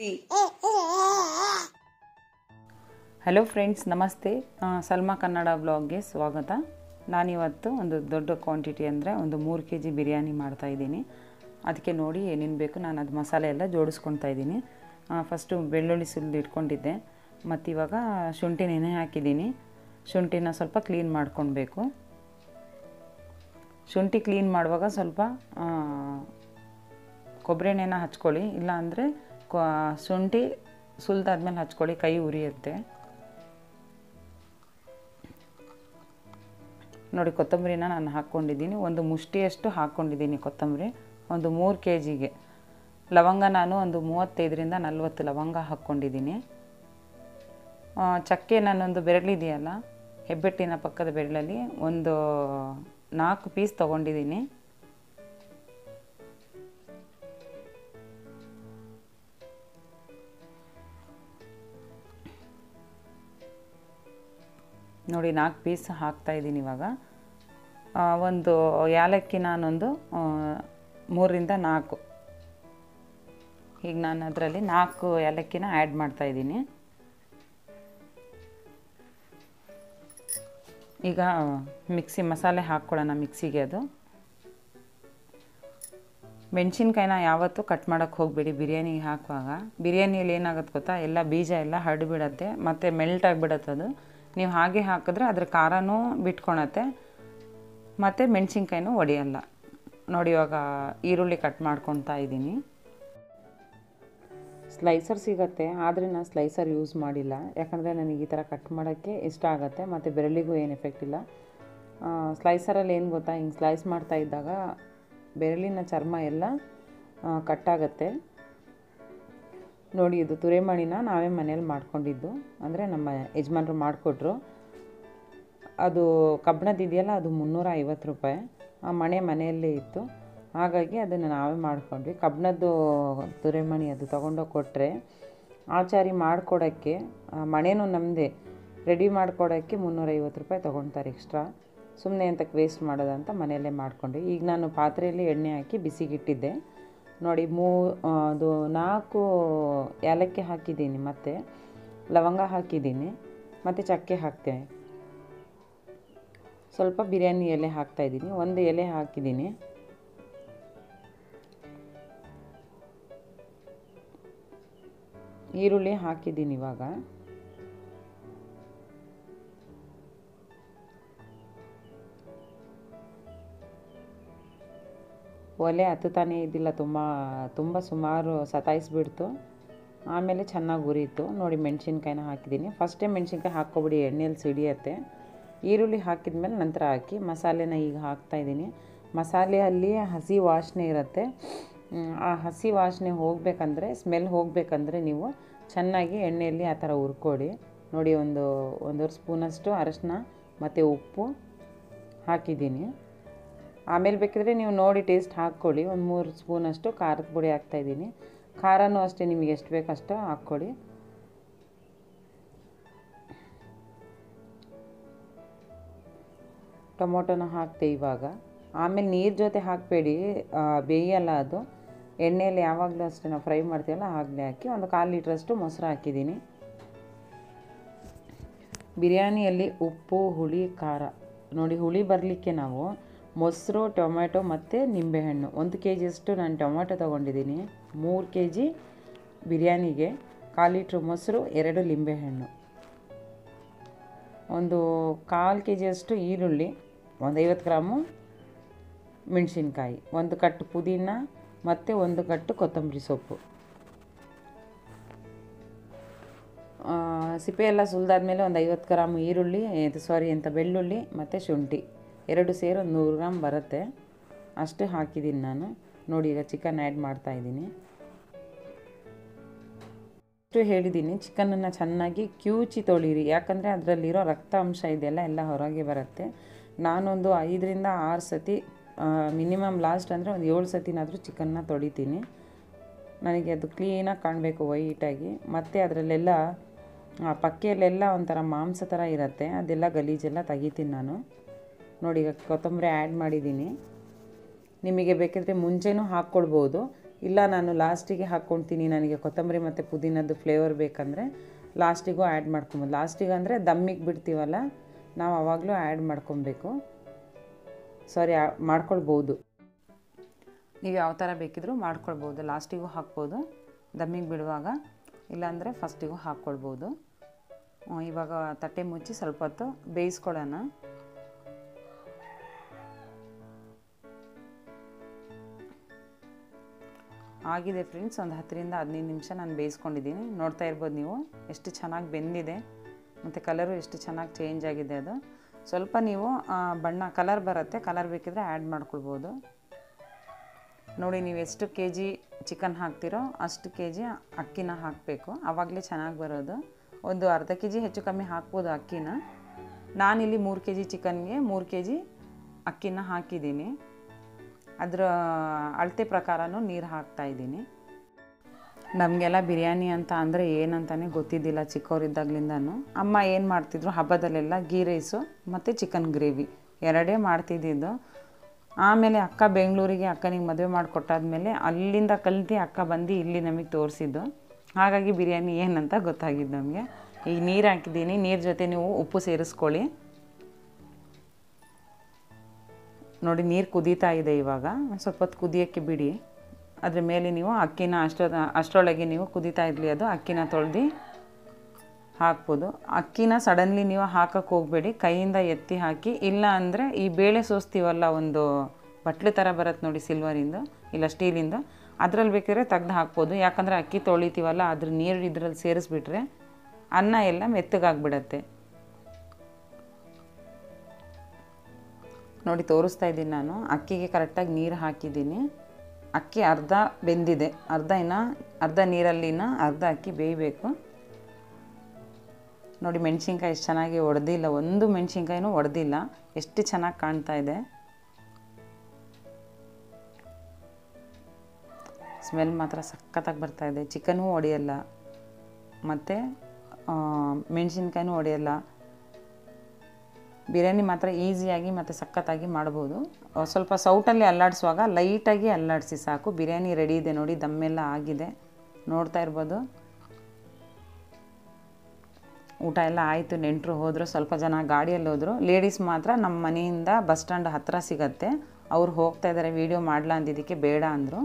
hello friends ನಮಸ್ತೆ ಆ, ಸಲ್ಮಾ ಕನ್ನಡ ಬ್ಲಾಗ್ಗೆ ಸ್ವಾಗತ ನಾನಿವತ್ತು ಒಂದು ದೊಡ್ಡ ಕ್ವಾಂಟಿಟಿ ಅಂದರೆ ಒಂದು ಮೂರು ಕೆ ಜಿ ಬಿರಿಯಾನಿ ಮಾಡ್ತಾಯಿದ್ದೀನಿ ಅದಕ್ಕೆ ನೋಡಿ ಏನೇನು ಬೇಕು ನಾನು ಅದು ಮಸಾಲೆ ಎಲ್ಲ ಜೋಡಿಸ್ಕೊಳ್ತಾ ಇದ್ದೀನಿ ಫಸ್ಟು ಬೆಳ್ಳುಳ್ಳಿ ಸುಲಿದು ಇಟ್ಕೊಂಡಿದ್ದೆ ಮತ್ತು ಇವಾಗ ಶುಂಠಿ ನೆನೆ ಹಾಕಿದ್ದೀನಿ ಶುಂಠಿನ ಸ್ವಲ್ಪ ಕ್ಲೀನ್ ಮಾಡ್ಕೊಳ್ಬೇಕು ಶುಂಠಿ ಕ್ಲೀನ್ ಮಾಡುವಾಗ ಸ್ವಲ್ಪ ಆ, ಕೊಬ್ಬರಿ ಎಣ್ಣೆನ ಹಚ್ಕೊಳ್ಳಿ ಇಲ್ಲಾಂದರೆ ಶುಂಠಿ ಸುಲಿದಾದ್ಮೇಲೆ ಹಚ್ಕೊಳ್ಳಿ ಕೈ ಉರಿಯುತ್ತೆ ನೋಡಿ ಕೊತ್ತಂಬರಿನ ನಾನು ಹಾಕ್ಕೊಂಡಿದ್ದೀನಿ ಒಂದು ಮುಷ್ಟಿಯಷ್ಟು ಹಾಕ್ಕೊಂಡಿದ್ದೀನಿ ಕೊತ್ತಂಬರಿ ಒಂದು ಮೂರು ಕೆ ಜಿಗೆ ಲವಂಗ ನಾನು ಒಂದು ಮೂವತ್ತೈದರಿಂದ ನಲ್ವತ್ತು ಲವಂಗ ಹಾಕ್ಕೊಂಡಿದ್ದೀನಿ ಆ, ಚಕ್ಕೆ ನಾನೊಂದು ಬೆರಳಿದೆಯಲ್ಲ ಹೆಬ್ಬೆಟ್ಟಿನ ಪಕ್ಕದ ಬೆರಳಲ್ಲಿ ಒಂದು ನಾಲ್ಕು ಪೀಸ್ ತೊಗೊಂಡಿದ್ದೀನಿ ನೋಡಿ ನಾಲ್ಕು ಪೀಸ್ ಹಾಕ್ತಾಯಿದ್ದೀನಿ ಇವಾಗ ಆ, ಒಂದು ಏಲಕ್ಕಿ ನಾನೊಂದು ಆ, ಮೂರರಿಂದ ನಾಲ್ಕು ಈಗ ನಾನು ಅದರಲ್ಲಿ ನಾಲ್ಕು ಏಲಕ್ಕಿನ ಆ್ಯಡ್ ಮಾಡ್ತಾಯಿದ್ದೀನಿ ಈಗ ಮಿಕ್ಸಿ ಮಸಾಲೆ ಹಾಕ್ಕೊಳ್ಳೋಣ ಮಿಕ್ಸಿಗೆ ಅದು ಮೆಣಸಿನ್ಕಾಯಿನ ಯಾವತ್ತೂ ಕಟ್ ಮಾಡೋಕ್ಕೆ ಹೋಗಬೇಡಿ ಬಿರಿಯಾನಿಗೆ ಹಾಕುವಾಗ ಬಿರಿಯಾನಿಯಲ್ಲಿ ಏನಾಗುತ್ತೆ ಗೊತ್ತಾ ಎಲ್ಲ ಬೀಜ ಎಲ್ಲ ಹರಡಿಬಿಡತ್ತೆ ಮತ್ತು ಮೆಲ್ಟ್ ಆಗಿಬಿಡತ್ತೆ ಅದು ನೀವು ಹಾಗೆ ಹಾಕಿದ್ರೆ ಅದ್ರ ಖಾರನೂ ಬಿಟ್ಕೊಳತ್ತೆ ಮತ್ತು ಮೆಣಸಿನ್ಕಾಯಿನೂ ಒಡೆಯಲ್ಲ ನೋಡಿ ಇವಾಗ ಈರುಳ್ಳಿ ಕಟ್ ಮಾಡ್ಕೊತಾ ಇದ್ದೀನಿ ಸ್ಲೈಸರ್ ಸಿಗತ್ತೆ ಆದರೆ ನಾನು ಸ್ಲೈಸರ್ ಯೂಸ್ ಮಾಡಿಲ್ಲ ಯಾಕಂದರೆ ನನಗೆ ಈ ಥರ ಕಟ್ ಮಾಡೋಕ್ಕೆ ಇಷ್ಟ ಆಗುತ್ತೆ ಮತ್ತು ಬೆರಳಿಗೂ ಏನು ಎಫೆಕ್ಟ್ ಇಲ್ಲ ಸ್ಲೈಸರಲ್ಲಿ ಏನು ಗೊತ್ತಾ ಹಿಂಗೆ ಸ್ಲೈಸ್ ಮಾಡ್ತಾ ಇದ್ದಾಗ ಬೆರಳಿನ ಚರ್ಮ ಎಲ್ಲ ಕಟ್ಟಾಗತ್ತೆ ನೋಡಿ ಇದು ತುರೆಮಣಿನ ನಾವೇ ಮನೇಲಿ ಮಾಡ್ಕೊಂಡಿದ್ದು ಅಂದರೆ ನಮ್ಮ ಯಜಮಾನ್ರು ಮಾಡಿಕೊಟ್ರು ಅದು ಕಬ್ಬಣದ ಇದೆಯಲ್ಲ ಅದು ಮುನ್ನೂರ ಐವತ್ತು ರೂಪಾಯಿ ಆ ಮಣೆ ಮನೆಯಲ್ಲೇ ಇತ್ತು ಹಾಗಾಗಿ ಅದನ್ನು ನಾವೇ ಮಾಡ್ಕೊಂಡ್ವಿ ಕಬ್ಬಣದ್ದು ತುರೆಮಣಿ ಅದು ತೊಗೊಂಡೋಗಿ ಕೊಟ್ಟರೆ ಆಚಾರಿ ಮಾಡಿಕೊಡೋಕ್ಕೆ ಮಣೆನೂ ನಮ್ಮದೇ ರೆಡಿ ಮಾಡಿಕೊಡೋಕ್ಕೆ ಮುನ್ನೂರೈವತ್ತು ರೂಪಾಯಿ ತೊಗೊಳ್ತಾರೆ ಎಕ್ಸ್ಟ್ರಾ ಸುಮ್ಮನೆ ಅಂತಕ್ಕೆ ವೇಸ್ಟ್ ಮಾಡೋದಂತ ಮನೆಯಲ್ಲೇ ಮಾಡ್ಕೊಂಡ್ವಿ ಈಗ ನಾನು ಪಾತ್ರೆಯಲ್ಲಿ ಎಣ್ಣೆ ಹಾಕಿ ಬಿಸಿಗಿಟ್ಟಿದ್ದೆ ನೋಡಿ ಮೂ ಅದು ನಾಲ್ಕು ಏಲಕ್ಕಿ ಹಾಕಿದ್ದೀನಿ ಮತ್ತು ಲವಂಗ ಹಾಕಿದ್ದೀನಿ ಮತ್ತು ಚಕ್ಕೆ ಹಾಕ್ತೇನೆ ಸ್ವಲ್ಪ ಬಿರಿಯಾನಿ ಎಲೆ ಹಾಕ್ತಾಯಿದ್ದೀನಿ ಒಂದು ಎಲೆ ಹಾಕಿದ್ದೀನಿ ಈರುಳ್ಳಿ ಹಾಕಿದ್ದೀನಿ ಇವಾಗ ಒಲೆ ಹತ್ತುತ್ತಾನೇ ಇದ್ದಿಲ್ಲ ತುಂಬ ತುಂಬ ಸುಮಾರು ಸತಾಯಿಸ್ಬಿಡ್ತು ಆಮೇಲೆ ಚೆನ್ನಾಗಿ ಉರಿಯಿತು ನೋಡಿ ಮೆಣಸಿನ್ಕಾಯಿನ ಹಾಕಿದ್ದೀನಿ ಫಸ್ಟೇ ಮೆಣಸಿನ್ಕಾಯಿ ಹಾಕ್ಕೊಬಿಡಿ ಎಣ್ಣೆಯಲ್ಲಿ ಸಿಡಿಯತ್ತೆ ಈರುಳ್ಳಿ ಹಾಕಿದ್ಮೇಲೆ ನಂತರ ಹಾಕಿ ಮಸಾಲೆನ ಈಗ ಹಾಕ್ತಾಯಿದ್ದೀನಿ ಮಸಾಲೆಯಲ್ಲಿ ಹಸಿ ವಾಸನೆ ಇರುತ್ತೆ ಮ್, ಆ ಹಸಿ ವಾಸನೆ ಹೋಗಬೇಕಂದ್ರೆ ಸ್ಮೆಲ್ ಹೋಗಬೇಕಂದ್ರೆ ನೀವು ಚೆನ್ನಾಗಿ ಎಣ್ಣೆಯಲ್ಲಿ ಆ ಥರ ಹುರ್ಕೊಡಿ ನೋಡಿ ಒಂದು ಒಂದೂವರೆ ಸ್ಪೂನಷ್ಟು ಅರಶಿನ ಮತ್ತು ಉಪ್ಪು ಹಾಕಿದ್ದೀನಿ ಆಮೇಲೆ ಬೇಕಿದ್ರೆ ನೀವು ನೋಡಿ ಟೇಸ್ಟ್ ಹಾಕ್ಕೊಳ್ಳಿ ಒಂದು ಮೂರು ಸ್ಪೂನಷ್ಟು ಖಾರದ ಪುಡಿ ಹಾಕ್ತಾಯಿದ್ದೀನಿ ಖಾರನೂ ಅಷ್ಟೇ ನಿಮಗೆ ಎಷ್ಟು ಬೇಕೋ ಅಷ್ಟು ಹಾಕ್ಕೊಳ್ಳಿ ಟೊಮೊಟೊನ ಹಾಕ್ತೆ ಇವಾಗ ಆಮೇಲೆ ನೀರು ಜೊತೆ ಹಾಕಬೇಡಿ ಬೇಯಲ್ಲ ಅದು ಎಣ್ಣೆಯಲ್ಲಿ ಯಾವಾಗಲೂ ಅಷ್ಟೇ ನಾವು ಫ್ರೈ ಮಾಡ್ತೀವಲ್ಲ ಆಗಲೇ ಹಾಕಿ ಒಂದು ಕಾಲು ಲೀಟ್ರಷ್ಟು ಮೊಸರು ಹಾಕಿದ್ದೀನಿ ಬಿರಿಯಾನಿಯಲ್ಲಿ ಉಪ್ಪು ಹುಳಿ ಖಾರ ನೋಡಿ ಹುಳಿ ಬರಲಿಕ್ಕೆ ನಾವು ಮೊಸರು ಟೊಮೆಟೊ ಮತ್ತು ನಿಂಬೆಹಣ್ಣು ಒಂದು ಕೆ ಜಿಯಷ್ಟು ನಾನು ಟೊಮೆಟೊ ತೊಗೊಂಡಿದ್ದೀನಿ ಮೂರು ಕೆ ಜಿ ಬಿರಿಯಾನಿಗೆ ಕಾಲು ಲೀಟ್ರ್ ಮೊಸರು ಎರಡು ಲಿಂಬೆಹಣ್ಣು ಒಂದು ಕಾಲು ಕೆ ಜಿಯಷ್ಟು ಈರುಳ್ಳಿ ಒಂದು ಐವತ್ತು ಗ್ರಾಮು ಮೆಣಸಿನ್ಕಾಯಿ ಒಂದು ಕಟ್ಟು ಪುದೀನ ಮತ್ತು ಒಂದು ಕಟ್ಟು ಕೊತ್ತಂಬರಿ ಸೊಪ್ಪು ಆ, ಸಿಪ್ಪೆ ಎಲ್ಲ ಸುಲಿದಾದ್ಮೇಲೆ ಒಂದು ಐವತ್ತು ಗ್ರಾಮ್ ಈರುಳ್ಳಿ ಇದು ಸಾರಿ ಎಂತ ಬೆಳ್ಳುಳ್ಳಿ ಮತ್ತು ಶುಂಠಿ ಎರಡು ಸೇರಿ ಒಂದು ನೂರು ಗ್ರಾಮ್ ಬರುತ್ತೆ ಅಷ್ಟು ಹಾಕಿದ್ದೀನಿ ನಾನು ನೋಡಿ ಈಗ ಚಿಕನ್ ಆ್ಯಡ್ ಮಾಡ್ತಾಯಿದ್ದೀನಿ ಅಷ್ಟು ಹೇಳಿದ್ದೀನಿ ಚಿಕನನ್ನು ಚೆನ್ನಾಗಿ ಕ್ಯೂಚಿ ತೊಳೀರಿ ಯಾಕಂದರೆ ಅದರಲ್ಲಿರೋ ರಕ್ತ ಅಂಶ ಇದೆಯಲ್ಲ ಎಲ್ಲ ಹೊರಗೆ ಬರುತ್ತೆ ನಾನೊಂದು ಐದರಿಂದ ಆರು ಸತಿ ಮಿನಿಮಮ್ ಲಾಸ್ಟ್ ಅಂದರೆ ಒಂದು ಏಳು ಸತಿನಾದರೂ ಚಿಕನ್ನ ತೊಳಿತೀನಿ ನನಗೆ ಅದು ಕ್ಲೀನಾಗಿ ಕಾಣಬೇಕು ವೈಟಾಗಿ ಮತ್ತು ಅದರಲ್ಲೆಲ್ಲ ಆ ಪಕ್ಕೆಯಲ್ಲೆಲ್ಲ ಒಂಥರ ಮಾಂಸ ಥರ ಇರುತ್ತೆ ಅದೆಲ್ಲ ಗಲೀಜೆಲ್ಲ ತೆಗಿತೀನಿ ನಾನು ನೋಡಿ ಈಗ ಕೊತ್ತಂಬರಿ ಆ್ಯಡ್ ಮಾಡಿದ್ದೀನಿ ನಿಮಗೆ ಬೇಕಿದ್ರೆ ಮುಂಚೆನೂ ಹಾಕ್ಕೊಳ್ಬೋದು ಇಲ್ಲ ನಾನು ಲಾಸ್ಟಿಗೆ ಹಾಕ್ಕೊಳ್ತೀನಿ ನನಗೆ ಕೊತ್ತಂಬರಿ ಮತ್ತು ಪುದೀನದ್ದು ಫ್ಲೇವರ್ ಬೇಕಂದರೆ ಲಾಸ್ಟಿಗೂ ಆ್ಯಡ್ ಮಾಡ್ಕೊಬೋದು ಲಾಸ್ಟಿಗೆ ಅಂದರೆ ದಮ್ಮಿಗೆ ಬಿಡ್ತೀವಲ್ಲ ನಾವು ಆವಾಗಲೂ ಆ್ಯಡ್ ಮಾಡ್ಕೊಬೇಕು ಸಾರಿ ಮಾಡ್ಕೊಳ್ಬೋದು ನೀವು ಯಾವ ಥರ ಬೇಕಿದ್ರೂ ಮಾಡ್ಕೊಳ್ಬೋದು ಲಾಸ್ಟಿಗೂ ಹಾಕ್ಬೋದು ದಮ್ಮಿಗೆ ಬಿಡುವಾಗ ಇಲ್ಲಾಂದರೆ ಫಸ್ಟಿಗೂ ಹಾಕ್ಕೊಳ್ಬೋದು ಹ್ಮ್, ಇವಾಗ ತಟ್ಟೆ ಮುಚ್ಚಿ ಸ್ವಲ್ಪ ಹೊತ್ತು ಬೇಯಿಸ್ಕೊಳ್ಳೋಣ ಆಗಿದೆ ಫ್ರೆಂಡ್ಸ್ ಒಂದು ಹತ್ತರಿಂದ ಹದಿನೈದು ನಿಮಿಷ ನಾನು ಬೇಯಿಸ್ಕೊಂಡಿದ್ದೀನಿ ನೋಡ್ತಾ ಇರ್ಬೋದು ನೀವು ಎಷ್ಟು ಚೆನ್ನಾಗಿ ಬೆಂದಿದೆ ಮತ್ತು ಕಲರು ಎಷ್ಟು ಚೆನ್ನಾಗಿ ಚೇಂಜ್ ಆಗಿದೆ ಅದು ಸ್ವಲ್ಪ ನೀವು ಆ, ಬಣ್ಣ ಕಲರ್ ಬರುತ್ತೆ ಕಲರ್ ಬೇಕಿದ್ರೆ ಆ್ಯಡ್ ಮಾಡ್ಕೊಳ್ಬೋದು ನೋಡಿ ನೀವು ಎಷ್ಟು ಕೆ ಜಿ ಚಿಕನ್ ಹಾಕ್ತಿರೋ ಅಷ್ಟು ಕೆ ಜಿ ಅಕ್ಕಿನ ಹಾಕಬೇಕು ಆವಾಗಲೇ ಚೆನ್ನಾಗಿ ಬರೋದು ಒಂದು ಅರ್ಧ ಕೆ ಜಿ ಹೆಚ್ಚು ಕಮ್ಮಿ ಹಾಕ್ಬೋದು ಅಕ್ಕಿನ ನಾನಿಲ್ಲಿ ಮೂರು ಕೆ ಜಿ ಚಿಕನ್ಗೆ ಮೂರು ಕೆ ಜಿ ಅಕ್ಕಿನ ಹಾಕಿದ್ದೀನಿ ಅದರ ಅಳತೆ ಪ್ರಕಾರನೂ ನೀರು ಹಾಕ್ತಾ ಇದ್ದೀನಿ ನಮಗೆಲ್ಲ ಬಿರಿಯಾನಿ ಅಂತ ಅಂದರೆ ಏನಂತಾನೆ ಗೊತ್ತಿದ್ದಿಲ್ಲ ಚಿಕ್ಕವರಿದ್ದಾಗ್ಲಿಂದನೂ ಅಮ್ಮ ಏನು ಮಾಡ್ತಿದ್ರು ಹಬ್ಬದಲ್ಲೆಲ್ಲ ಗೀ ರೈಸು ಮತ್ತು ಚಿಕನ್ ಗ್ರೇವಿ ಎರಡೇ ಮಾಡ್ತಿದ್ದಿದ್ದು ಆಮೇಲೆ ಅಕ್ಕ ಬೆಂಗಳೂರಿಗೆ ಅಕ್ಕನಿಗೆ ಮದುವೆ ಮಾಡಿಕೊಟ್ಟಾದ್ಮೇಲೆ ಅಲ್ಲಿಂದ ಕಲ್ತು ಅಕ್ಕ ಬಂದು ಇಲ್ಲಿ ನಮಗೆ ತೋರಿಸಿದ್ದು ಹಾಗಾಗಿ ಬಿರಿಯಾನಿ ಏನಂತ ಗೊತ್ತಾಗಿದ್ದು ನಮಗೆ ಈಗ ನೀರು ಹಾಕಿದ್ದೀನಿ ನೀರು ಜೊತೆ ನೀವು ಉಪ್ಪು ಸೇರಿಸ್ಕೊಳ್ಳಿ ನೋಡಿ ನೀರು ಕುದೀತಾ ಇದೆ ಇವಾಗ ಒಂದು ಸ್ವಲ್ಪ ಹೊತ್ತು ಕುದಿಯೋಕ್ಕೆ ಬಿಡಿ ಅದ್ರ ಮೇಲೆ ನೀವು ಅಕ್ಕಿನ ಅಷ್ಟೊ ಅಷ್ಟರೊಳಗೆ ನೀವು ಕುದೀತಾ ಇರಲಿ ಅದು ಅಕ್ಕಿನ ತೊಳೆದು ಹಾಕ್ಬೋದು ಅಕ್ಕಿನ ಸಡನ್ಲಿ ನೀವು ಹಾಕಕ್ಕೆ ಹೋಗಬೇಡಿ ಕೈಯಿಂದ ಎತ್ತಿ ಹಾಕಿ ಇಲ್ಲ ಅಂದರೆ ಈ ಬೇಳೆ ಸೋಸ್ತೀವಲ್ಲ ಒಂದು ಬಟ್ಲು ಥರ ಬರುತ್ತೆ ನೋಡಿ ಸಿಲ್ವರಿಂದ ಇಲ್ಲ ಸ್ಟೀಲಿಂದ ಅದ್ರಲ್ಲಿ ಬೇಕಾದ್ರೆ ತೆಗ್ದು ಹಾಕ್ಬೋದು ಯಾಕಂದರೆ ಅಕ್ಕಿ ತೊಳಿತೀವಲ್ಲ ಅದ್ರ ನೀರು ಇದ್ರಲ್ಲಿ ಸೇರಿಸ್ಬಿಟ್ರೆ ಅನ್ನ ಎಲ್ಲ ಮೆತ್ತಗಾಗ್ಬಿಡತ್ತೆ ನೋಡಿ ತೋರಿಸ್ತಾ ಇದ್ದೀನಿ ನಾನು ಅಕ್ಕಿಗೆ ಕರೆಕ್ಟಾಗಿ ನೀರು ಹಾಕಿದ್ದೀನಿ ಅಕ್ಕಿ ಅರ್ಧ ಬೆಂದಿದೆ ಅರ್ಧ ಇನ್ನು ಅರ್ಧ ನೀರಲ್ಲಿನ ಅರ್ಧ ಅಕ್ಕಿ ಬೇಯಬೇಕು ನೋಡಿ ಮೆಣಸಿನ್ಕಾಯಿ ಎಷ್ಟು ಚೆನ್ನಾಗಿ ಒಡೆದಿಲ್ಲ ಒಂದು ಮೆಣಸಿನ್ಕಾಯಿನೂ ಒಡೆದಿಲ್ಲ ಎಷ್ಟು ಚೆನ್ನಾಗಿ ಕಾಣ್ತಾ ಇದೆ ಸ್ಮೆಲ್ ಮಾತ್ರ ಸಖತ್ತಾಗಿ ಬರ್ತಾ ಇದೆ ಚಿಕನೂ ಒಡೆಯಲ್ಲ ಮತ್ತು ಮೆಣಸಿನ್ಕಾಯಿನೂ ಒಡೆಯಲ್ಲ ಬಿರಿಯಾನಿ ಮಾತ್ರ ಈಸಿಯಾಗಿ ಮತ್ತು ಸಖತ್ತಾಗಿ ಮಾಡ್ಬೋದು ಅಹ್ ಸ್ವಲ್ಪ ಸೌಟಲ್ಲಿ ಅಲ್ಲಾಡಿಸುವಾಗ ಲೈಟಾಗಿ ಅಲ್ಲಾಡಿಸಿ ಸಾಕು ಬಿರಿಯಾನಿ ರೆಡಿ ಇದೆ ನೋಡಿ ದಮ್ಮೆಲ್ಲ ಆಗಿದೆ ನೋಡ್ತಾ ಇರ್ಬೋದು ಊಟ ಎಲ್ಲ ಆಯಿತು ನೆಂಟರು ಹೋದರು ಸ್ವಲ್ಪ ಜನ ಗಾಡಿಯಲ್ಲಿ ಹೋದರು ಲೇಡೀಸ್ ಮಾತ್ರ ನಮ್ಮ ಮನೆಯಿಂದ ಬಸ್ ಸ್ಟ್ಯಾಂಡ್ ಹತ್ತಿರ ಸಿಗತ್ತೆ ಅವ್ರು ಹೋಗ್ತಾ ಇದ್ದಾರೆ ವೀಡಿಯೋ ಮಾಡಲ ಅಂದಿದ್ದಕ್ಕೆ ಬೇಡ ಅಂದರು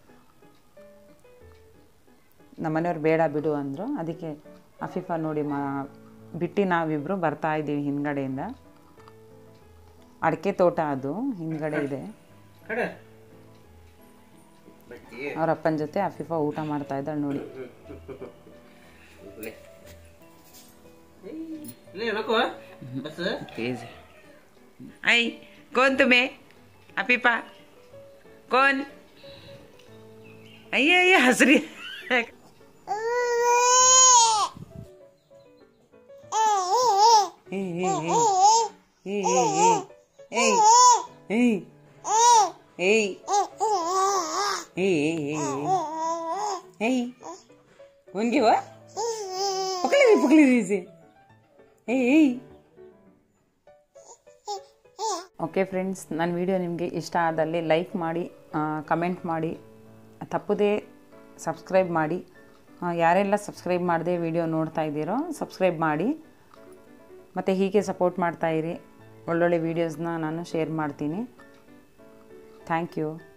ನಮ್ಮನೆಯವ್ರು ಬೇಡ ಬಿಡು ಅಂದರು ಅದಕ್ಕೆ ಅಫೀಫಾ ನೋಡಿ ಮಾ ಬಿಟ್ಟು ನಾವಿಬ್ಬರು ಬರ್ತಾ ಇದ್ದೀವಿ ಹಿಂದ್ಗಡೆಯಿಂದ ಅಡಿಕೆ ತೋಟ ಅದು ಹಿಂದ್ಗಡೆ ಇದೆ ಕಡೆ ಬಟ್ಟಿ ಅವ್ರ ಅಪ್ಪನ ಜೊತೆ ಅಫೀಫಾ ಊಟ ಮಾಡ್ತಾ ಇದ್ದಾಳೆ ನೋಡಿ ಇಲ್ಲೇ ಇಲ್ಲೇ ಹೇಳಕೋ ಬಸ್ तेज आई कौन तुम्हें अफीफा कौन अये अये हंस रही है ए, ए, ए, ए, ए, ए, ए, ए, ए, ए, ए, कौन की हुआ पकड़ ली पकड़ ली इसे ಏಯ್ ಏಯ್ ಓಕೆ ಫ್ರೆಂಡ್ಸ್ ನನ್ನ ವಿಡಿಯೋ ನಿಮಗೆ ಇಷ್ಟ ಆದಲ್ಲಿ ಲೈಕ್ ಮಾಡಿ ಕಮೆಂಟ್ ಮಾಡಿ ತಪ್ಪದೇ ಸಬ್ಸ್ಕ್ರೈಬ್ ಮಾಡಿ ಆ, ಯಾರೆಲ್ಲ ಸಬ್ಸ್ಕ್ರೈಬ್ ಮಾಡದೆ ವಿಡಿಯೋ ನೋಡ್ತಾ ಇದ್ದೀರೋ ಸಬ್ಸ್ಕ್ರೈಬ್ ಮಾಡಿ ಮತ್ತು ಹೀಗೆ ಸಪೋರ್ಟ್ ಮಾಡ್ತಾಯಿರಿ ಒಳ್ಳೊಳ್ಳೆ ವೀಡಿಯೋಸ್ನ ನಾನು ಶೇರ್ ಮಾಡ್ತೀನಿ ಥ್ಯಾಂಕ್ ಯು